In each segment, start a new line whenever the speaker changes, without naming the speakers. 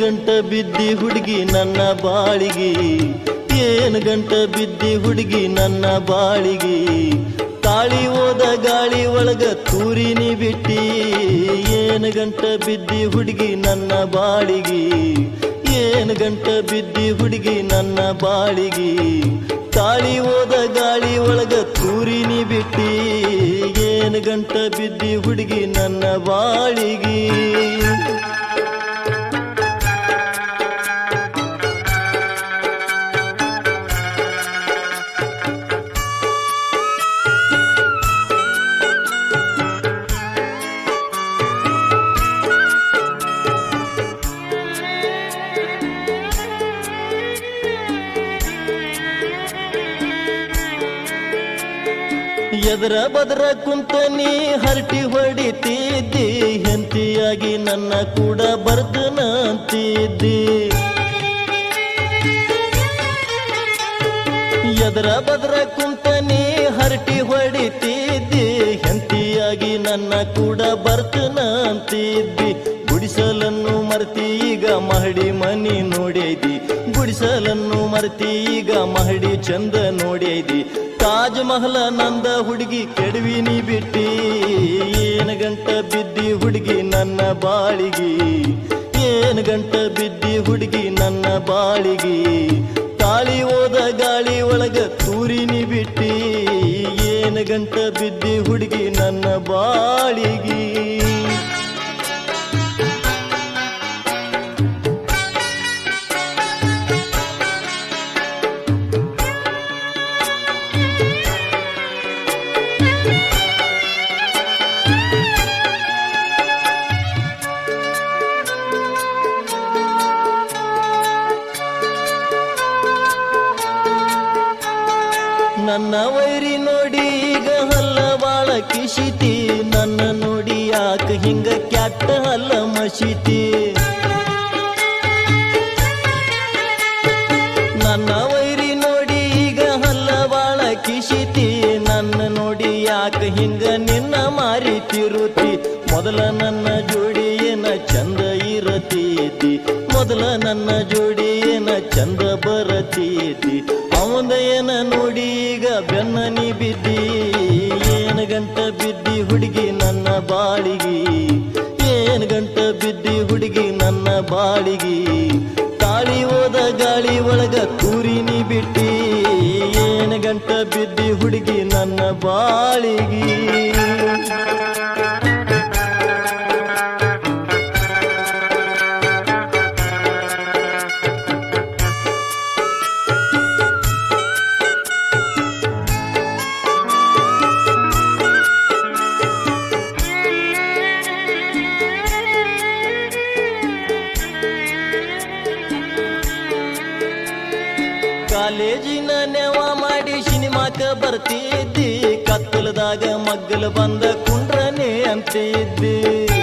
ಗಂಟ ಬಿದ್ದಿ ಹುಡುಗಿ ನನ್ನ ಬಾಳಿಗೆ ಏನ್ ಗಂಟ ಬಿದ್ದಿ ಹುಡುಗಿ ನನ್ನ ಬಾಳಿಗೆ ತಾಳಿ ಹೋದ ಗಾಳಿ ಒಳಗ ತೂರಿನಿ ಬಿಟ್ಟಿ ಏನ್ ಗಂಟ ಬಿದ್ದಿ ಹುಡುಗಿ ನನ್ನ ಬಾಳಿಗೆ ಏನ್ ಗಂಟ ಬಿದ್ದಿ ಹುಡುಗಿ ನನ್ನ ಬಾಳಿಗೆ ತಾಳಿ ಹೋದ ಗಾಳಿ ಒಳಗ ತೂರಿನಿ ಬಿಟ್ಟಿ ಏನ್ ಗಂಟ ಬಿದ್ದಿ ಹುಡುಗಿ ನನ್ನ ಬಾಳಿಗೆ ಎದರ ಬದರ ಕುಂತ ನೀ ಹರಟಿ ಹೊಡಿತಿದ್ದಿ ಹೆಂತಿಯಾಗಿ ನನ್ನ ಕೂಡ ಬರ್ತನ ಅಂತಿದ್ದಿ ಎದರ ಬದರ ಕುಂತ ನೀ ಹರಟಿ ಹೊಡಿತಿದ್ದಿ ಹೆಂತಿಯಾಗಿ ನನ್ನ ಕೂಡ ಬರ್ತನ ಅಂತಿದ್ದಿ ಗುಡಿಸಲನ್ನು ಮರ್ತಿ ಈಗ ಮಹಡಿ ಮನಿ ನೋಡೈದಿ ಗುಡಿಸಲನ್ನು ಮರ್ತಿ ಈಗ ಮಹಡಿ ಚಂದ ನೋಡೈದಿ ತಾಜ್ ಮಹಲ ನಂದ ಹುಡುಗಿ ಕೆಡವಿನಿ ಬಿಟ್ಟಿ ಏನ್ ಗಂಟ ಬಿದ್ದಿ ಹುಡುಗಿ ನನ್ನ ಬಾಳಿಗೆ ಏನ್ ಗಂಟ ಬಿದ್ದಿ ಹುಡುಗಿ ನನ್ನ ಬಾಳಿಗೆ ತಾಳಿ ಹೋದ ಗಾಳಿ ಒಳಗ ತೂರಿನಿ ಬಿಟ್ಟಿ ಏನ್ ಗಂಟ ಬಿದ್ದಿ ಹುಡುಗಿ ನನ್ನ ಬಾಳಿಗೆ ನನ್ನ ವೈರಿ ನೋಡಿ ಈಗ ಹಲ್ಲ ಬಾಳ ಕಿಶಿತಿ ನನ್ನ ನೋಡಿ ಯಾಕ ಹಿಂಗ ಕ್ಯಾಟ್ಟ ಹಲ್ಲ ಮಶಿತಿ ನನ್ನ ವೈರಿ ನೋಡಿ ಈಗ ಹಲ್ಲ ಬಾಳ ಕಿಶಿತಿ ನನ್ನ ನೋಡಿ ಯಾಕ ಹಿಂಗ ನಿನ್ನ ಮಾರಿ ತಿರುತಿ ಮೊದಲ ನನ್ನ ಜೋಡಿ ಏನ ಚಂದ ಇರತೀತಿ ಮೊದಲ ನನ್ನ ಜೋಡಿ ಏನ ಚಂದ ಬರತೀತಿ ಅವಂದ ಏನ ನೋಡಿ ಈಗ ಬೆನ್ನ ನೀ ಬಿದ್ದಿ ಏನ ಗಂಟ ಬಿದ್ದಿ ಹುಡುಗಿ ನನ್ನ ಬಾಳಿಗೆ ಏನ್ ಗಂಟ ಬಿದ್ದಿ ಹುಡುಗಿ ನನ್ನ ಬಾಳಿಗೆ ತಾಳಿ ಹೋದ ಗಾಳಿ ಒಳಗ ತೂರಿನಿ ಬಿಟ್ಟಿ ಏನ್ ಗಂಟ ಬಿದ್ದಿ ಹುಡುಗಿ ನನ್ನ ಬಾಳಿಗೆ ಕಾಲೇಜಿನ ನೆವ ಮಾಡಿ ಸಿನಿಮಾಕ ಬರ್ತಿದ್ದಿ ಕತ್ತಲದಾಗ ಮಗ್ಗಲು ಬಂದ ಕುಂಡ್ರನೆ ಅಂತಿದ್ದಿ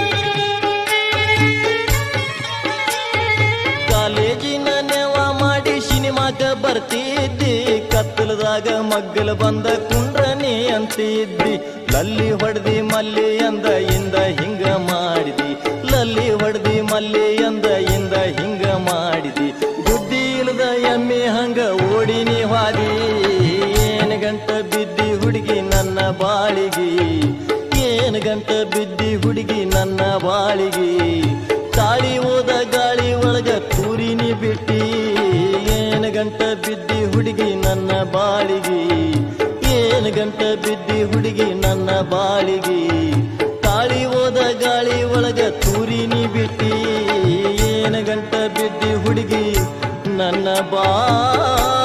ಕಾಲೇಜಿನ ನೆವ ಮಾಡಿ ಸಿನಿಮಾಕ ಬರ್ತಿದ್ದಿ ಕತ್ತಲದಾಗ ಮಗ್ಗಲು ಬಂದ ಕುಂಡ್ರನೆ ಅಂತಿದ್ದಿ ಲಲ್ಲಿ ಹೊಡೆದಿ ಮಲ್ಲಿ ಅಂದ ಇಂದ ಹಿಂಗ ಮಾಡಿದಿ ಲಲ್ಲಿ ಹೊಡೆದಿ ಮಲ್ಲಿ ಅಂದ ಇಂದ ಹಿಂಗ ಮಾಡಿದಿ ಬುದ್ಧಿ ಇಲ್ಲದ ಎಮ್ಮೆ ಹಂಗ ಓಡಿನಿ ಹಾದಿ ಏನ್ ಗಂಟ ಬಿದ್ದಿ ಹುಡುಗಿ ನನ್ನ ಬಾಳಿಗೆ ಏನ್ ಗಂಟ ಬಿದ್ದಿ ಹುಡುಗಿ ನನ್ನ ಬಾಳಿಗೆ ತಾಳಿ ಹೋದ ಗಾಳಿ ಒಳಗ ತೂರಿನಿ ಬಿಟ್ಟಿ ಏನ್ ಗಂಟ ಬಿದ್ದಿ ಹುಡುಗಿ ನನ್ನ ಬಾಳಿಗೆ ಏನ್ ಗಂಟ ಬಿದ್ದಿ ಹುಡುಗಿ ನನ್ನ ಬಾಳಿಗೆ ತಾಳಿ ಹೋದ ಗಾಳಿ ಒಳಗ ತೂರಿನಿ ಬಿಟ್ಟಿ ಏನ್ ಗಂಟ ಬಿದ್ದಿ ಹುಡುಗಿ ನನ್ನ ಬಾ